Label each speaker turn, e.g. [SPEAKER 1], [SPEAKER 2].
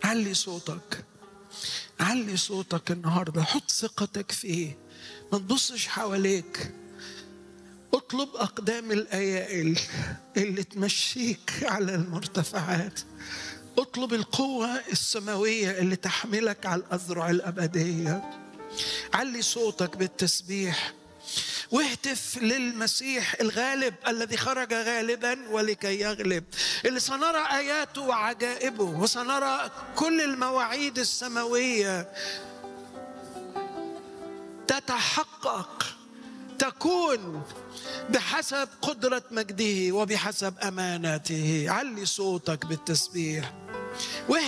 [SPEAKER 1] علي صوتك علي صوتك النهارده حط ثقتك فيه ما تبصش حواليك اطلب اقدام الايائل اللي تمشيك على المرتفعات اطلب القوه السماويه اللي تحملك على الاذرع الابديه علي صوتك بالتسبيح واهتف للمسيح الغالب الذي خرج غالبا ولكي يغلب اللي سنرى اياته وعجائبه وسنرى كل المواعيد السماويه تتحقق تكون بحسب قدرة مجده وبحسب أمانته علي صوتك بالتسبيح